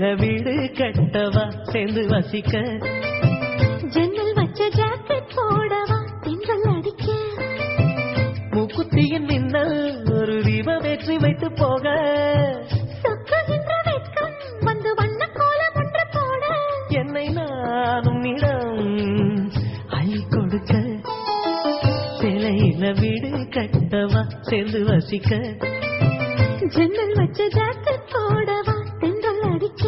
சிலையில வீடு கட்டவா சேர்ந்து வசிக்க ஜன்னல் வச்ச ஜாக்கெட் போடவா தென்றல் அடிக்க மூக்குத்தியின் மின்னல் ஒரு தீபம் ஏற்றி வைத்து போக சொக்குகின்ற வெட்கம் வந்து வண்ண கோலம் ஒன்று போட என்னை நானும் இடம் அள்ளி கொடுக்க சிலையில வீடு கட்டவா சேர்ந்து வசிக்க ஜன்னல் வச்ச ஜாக்கெட் போடவா தென்றல் அடிக்க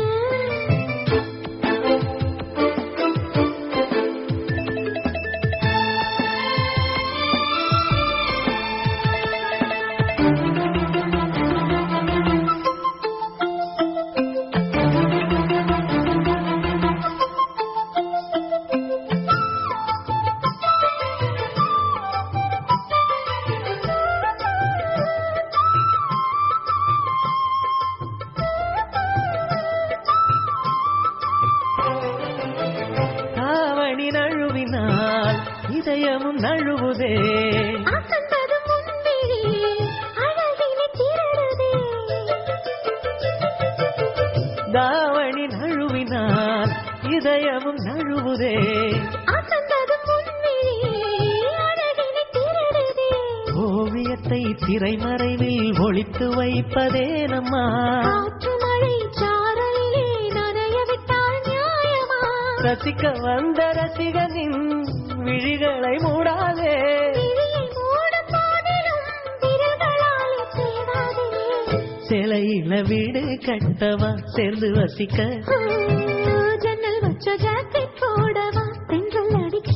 ஆவணி நழுவினால் இதயமும் நழுவுதே அசந்தது முன்விழி அழகினை திருடுதே தாவணி நழுவினால் இதயமும் நழுவுதே அசந்தது முன்விழி அழகினை திருடுதே ஓவியத்தை திரைமறைவில் ஒளித்து வைப்பதே நம்மா காற்று மழை சாரலிலே நனைய விட்டால் நியாயமா ரசிக்க வந்த ரசிகனின் விழிகளை மூடாதே விழியை மூடும் போதிலும் விரல்களாலே தேடாதே சிலையில வீடு கட்டவா சேர்ந்து வசிக்க ஆ, ஜன்னல் வச்ச ஜாக்கெட் போடவா தென்றல் அடிக்க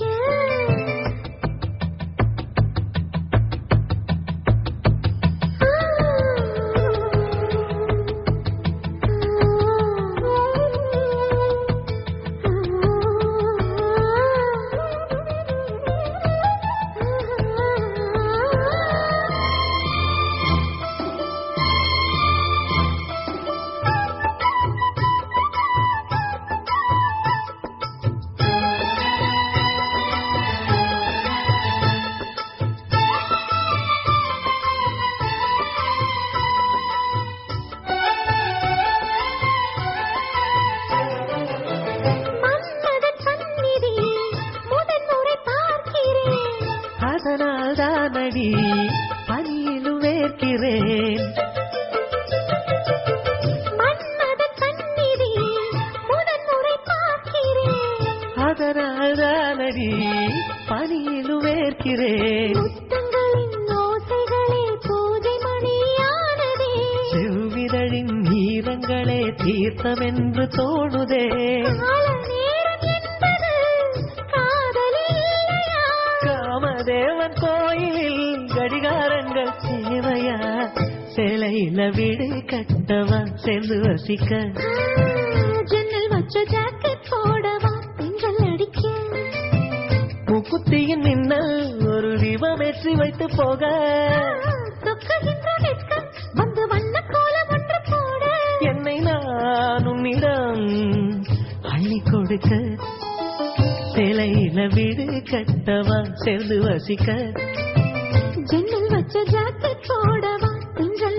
மன்மதன் சந்நிதி முதன்முறை பார்க்கிறேன் அதனால் தானடி பனியிலும் வேர்க்கிறேன் மன்மதன் சந்நிதி முதன்முறை பார்க்கிறேன் அதனால் தானடி பனியிலும் வேர்க்கிறேன் முத்தங்களின் ஓசைகளே பூஜை மணியானதே செவ்விதழின் ஈரங்களே தீர்த்தமென்று தோணுதே கால நேரம் என்பது காதலில் இல்லையா காமதேவன் கோயிலில் கடிகாரங்கள் தேவையா சிலையில வீடு கட்டவா சேர்ந்து வசிக்க ஜன்னல் வச்ச ஜாக்கெட் போடவா தென்றல் அடிக்க முக்குத்தியின் மின்னல் ஒரு தீபம் ஏற்றி வைத்து போக சொக்குகின்ற வெட்கம் வந்து வண்ண கோலம் ஒன்று போட என்னை நானும் இடம் அள்ளி கொடுக்க சிலையில வீடு கட்டவா சேர்ந்து வசிக்க ஜன்னல் வச்ச ஜாக்கெட் போடவா தென்றல்